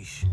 تعيش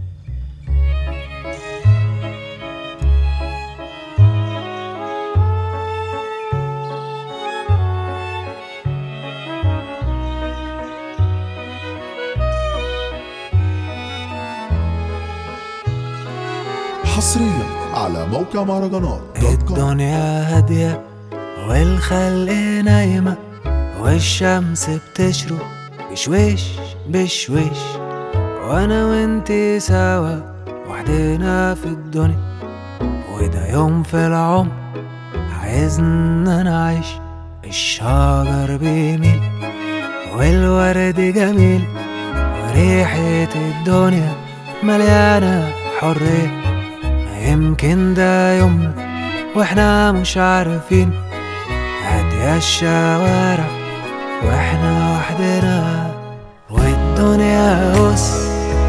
حصريا على موقع مهرجانات دوت كوم الدنيا هادية والخلق نايمة والشمس بتشرق بشويش بشويش وانا وانتي سوا وحدنا في الدنيا وده يوم في العمر عايزنا نعيش الشجر بيميل والورد جميل وريحة الدنيا مليانة حرية يمكن ده يومنا واحنا مش عارفين هادية الشوارع واحنا وحدنا والدنيا هس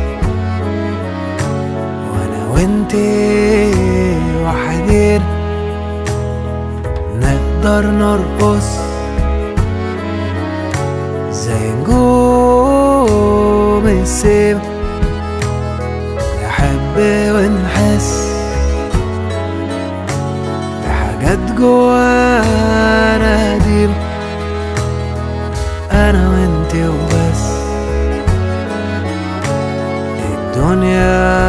وانا وانتي وحدين نقدر نرقص زي نجوم السما نحب ونحس بحاجات جوانا قديمة أنا وأنتي وبس الدنيا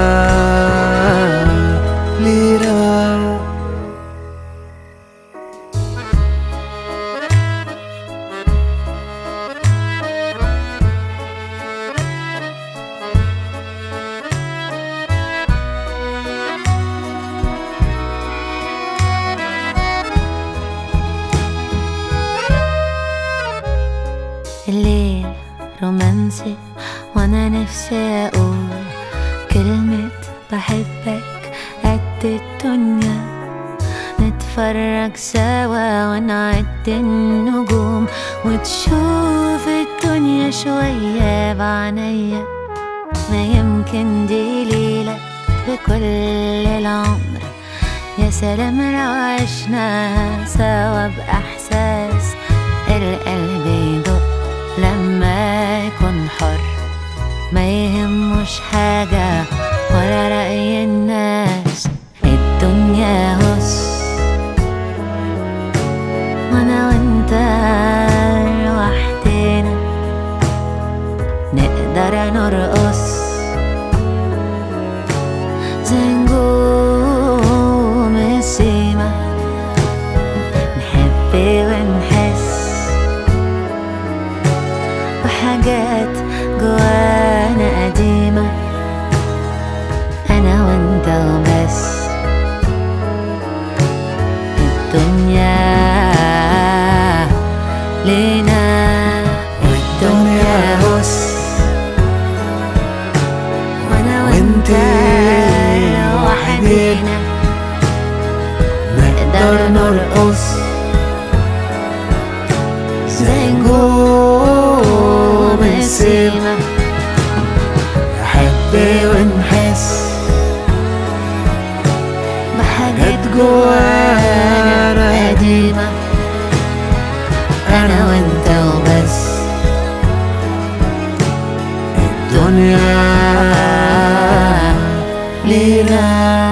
لينا الليل رومانسي وانا نفسي اقول كلمة بحبك قد الدنيا نتفرج سوا ونعد النجوم وتشوف الدنيا شوية بعناية ما يمكن دي ليلة بكل العمر يا سلام لو عشنا سوا بإحساس القلب يدق لما يكون حر ما يهمش حاجة ولا رأي الناس الدنيا هس وانا وانت لوحدنا نقدر نرقص زي نجوم السما نحب ونحس وحاجات جوانا قديمة أنا وأنت وبس الدنيا لينا والدنيا هس وأنا وأنت لوحدنا نقدر نرقص زي نجوم السما نحب ونحس بحاجات جت جوانا قديمة أنا وأنت وبس الدنيا لينا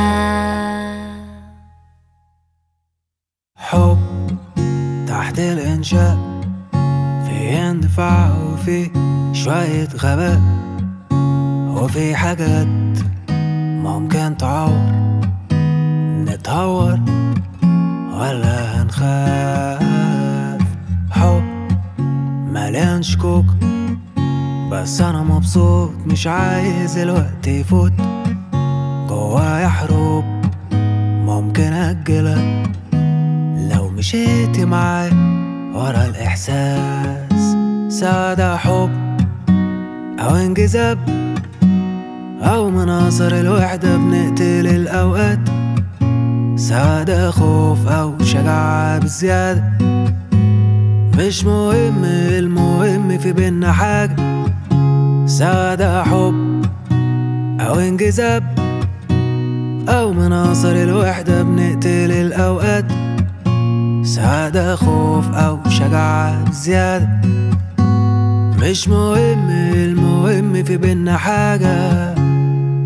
حب تحت الإنشاء في اندفاع وفي شوية غباء وفي حاجات ممكن تعور نتهور ولا هنخاف حب مليان شكوك بس أنا مبسوط مش عايز الوقت يفوت جوايا حروب ممكن أجلها لو مشيتي معايا ورا الإحساس سعادة حب أو انجذاب أو مناظر الوحدة بنقتل الأوقات سعادة خوف أو شجاعة بزيادة مش مهم المهم في بينا حاجة سعادة حب أو انجذاب أو مناظر الوحدة بنقتل الأوقات سعادة خوف أو شجاعة زيادة مش مهم المهم في بينا حاجة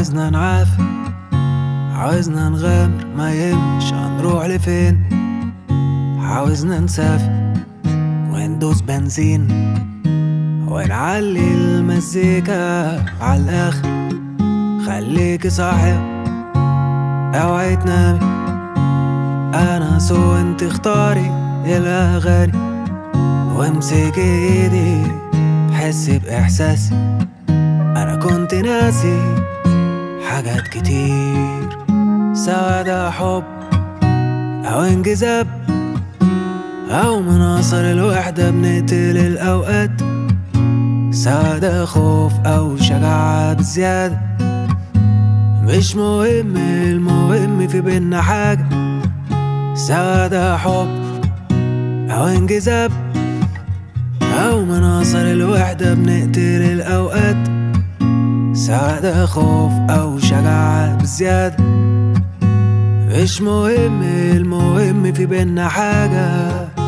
عاوزنا نعافر عاوزنا نغامر ما يهمش هنروح لفين عاوزنا نسافر وندوس بنزين ونعلي المزيكا على الآخر خليكي صاحي اوعي تنامي انا سو انت اختاري الاغاني وامسكي ايدي حسي باحساسي انا كنت ناسي حاجات كتير سواء ده حب او انجذاب او مناصر الوحدة بنقتل الاوقات سواء ده خوف او شجاعة بزيادة مش مهم المهم في بينا حاجة سواء ده حب أو انجذاب أو مناصر الوحدة بنقتل الأوقات سواء ده خوف أو شجاعة بزيادة مش مهم المهم في بينا حاجة